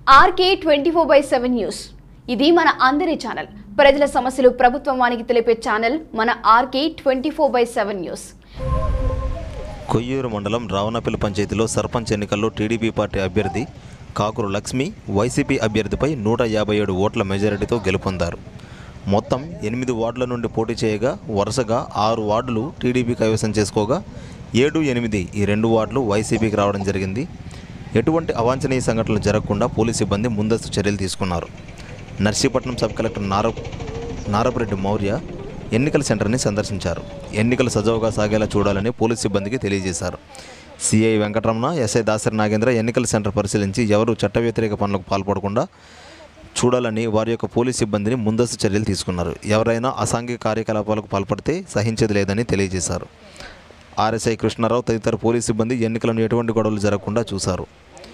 RK twenty four by seven news ఇది మన అందరి ఛానల్ ప్రజల సమస్యలు ప్రభుత్వానికి తెలిపే ఛానల్ మన RK twenty four by seven news Koyyuru మండలం రావణపల్లి పంచాయతీలో సర్పంచ్ ఎన్నికల్లో టీడీపీ పార్టీ అభ్యర్థి కాకురు లక్ష్మి వైసీపీ అభ్యర్థిపై నూట యాభై ఏడు ఓట్ల మెజారిటీతో గెలుపొందారు మొత్తం ఎనిమిది వార్డుల నుండి పోటీ చేయగా వరుసగా ఆరు వార్డులు టీడీపీ కైవసం చేసుకోగా ఏడు ఎనిమిది ఈ రెండు వార్డులు వైసీపీకి రావడం జరిగింది ఎటువంటి అవాంఛనీయ సంఘటనలు జరగకుండా పోలీస్ సిబ్బంది ముందస్తు చర్యలు తీసుకున్నారు నర్సీపట్నం సబ్ కలెక్టర్ నార నారపరెడ్డి మౌర్య ఎన్నికల సెంటర్ని సందర్శించారు ఎన్నికలు సజావుగా సాగేలా చూడాలని పోలీస్ సిబ్బందికి తెలియజేశారు సిఐ వెంకటరమణ ఎస్ఐ దాసరి నాగేంద్ర ఎన్నికల సెంటర్ పరిశీలించి ఎవరు చట్ట వ్యతిరేక పనులకు పాల్పడకుండా చూడాలని వారి యొక్క పోలీస్ సిబ్బందిని ముందస్తు చర్యలు తీసుకున్నారు ఎవరైనా అసాంఘిక కార్యకలాపాలకు పాల్పడితే సహించేది లేదని తెలియజేశారు ఆర్ఎస్ఐ కృష్ణారావు తదితర పోలీస్ సిబ్బంది ఎన్నికలను ఎటువంటి గొడవలు జరగకుండా చూశారు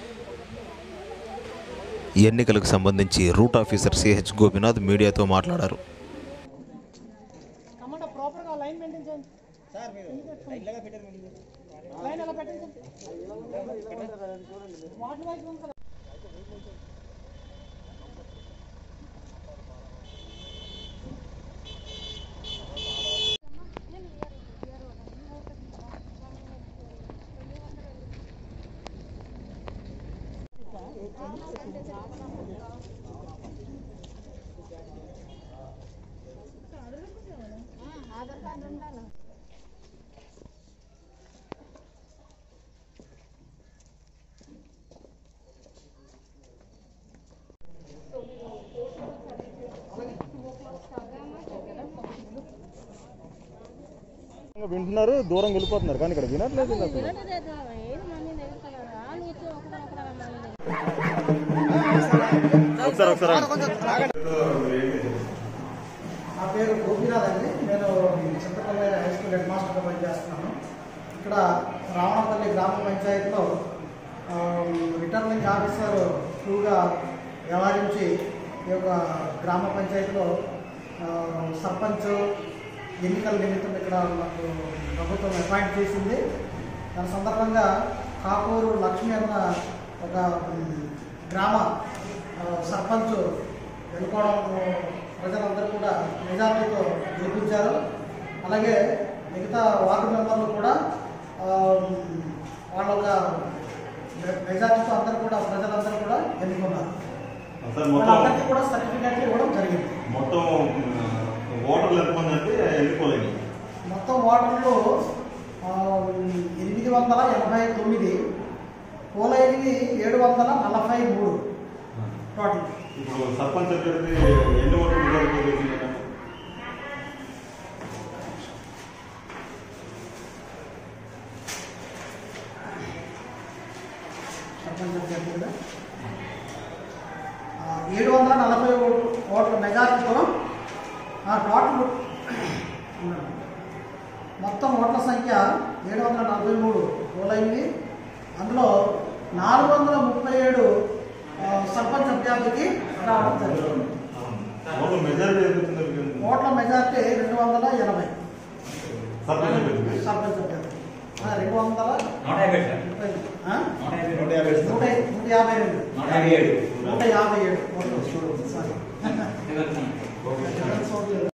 ఎన్నికలకు సంబంధించి రూట్ ఆఫీసర్ సిహెచ్ గోపినాథ్ మీడియాతో మాట్లాడారు టమాటా ప్రాపర్గా లైన్ మెయింటైన్ చేయండి లైన్ ఎలా పెట్టండి వాటర్ వైజ్ ఉంది కదా వింటున్నారు దూరం వెళ్ళిపోతున్నారు కానీ ఇక్కడ వినట్లేదు వీళ్ళు అసలు ఒకసారి ఒకసారి నా పేరు గోపీనాథ్ అండి నేను చింతపల్లి హై స్కూల్ హెడ్ మాస్టర్గా పనిచేస్తున్నాను ఇక్కడ రావణపల్లి గ్రామ పంచాయతీలో ఆ, రిటర్నింగ్ ఆఫీసర్ టూగా వ్యవహరించి ఈ యొక్క గ్రామ పంచాయతీలో ఆ, సర్పంచ్ ఎన్నికల నిమిత్తం ఇక్కడ మాకు ప్రభుత్వం అపాయింట్ చేసింది దాని సందర్భంగా కాకూరు లక్ష్మి అన్న ఒక ఉమ్, గ్రామ ఆ, సర్పంచ్ ఎన్నుకోవడం ప్రజలందరూ కూడా మెజార్టీతో గెలిపించారు అలాగే మిగతా వార్డు మెంబర్లు కూడా ఆ, వాళ్ళ ఒక మెజార్టీతో అందరూ కూడా ప్రజలందరూ కూడా ఎన్నుకున్నారు సార్ మొత్తం వాళ్ళందరికీ కూడా సర్టిఫికేట్లు ఇవ్వడం జరిగింది మొత్తం ఓటర్లు ఎంతమంది అంటే ఎన్నుకోలేదు మొత్తం ఓటర్లు ఆ, ఎనిమిది వందల ఎనభై తొమ్మిది పోలైనవి ఏడు వందల నలభై మూడు టోటల్ ఇప్పుడు సర్పంచ్ అభ్యర్థి ఎన్ని ఓట్లు మెజారిటీ వచ్చింది సర్పంచ్ అభ్యర్థులుగా ఆ, ఏడు వందల నలభై ఓట్లు ఓట్ల మెజార్టీతో ఆ, టోటల్ మొత్తం ఓట్ల సంఖ్య ఏడు వందల నలభై మూడు పోలైంది అందులో నాలుగు వందల ముప్పై ఏడు ఆ, సర్పంచ్ అభ్యర్థికి రావడం జరిగింది ఓట్ల మెజారిటీ ఎంత వచ్చింది మీకు? ఓట్ల మెజార్టీ రెండు వందల ఎనభై సర్పంచ్ అభ్యర్థి సర్పంచ్ అభ్యర్థి ఆ, రెండు వందల నూట యాభై సార్ ముప్పై ఆ? నూట యాభై నూట యాభై నూట నూట యాభై రెండు నూట యాభై ఏడు నూట యాభై ఏడు ఓట్లు. సారీ ఇవ్వచ్చు. ఓకే.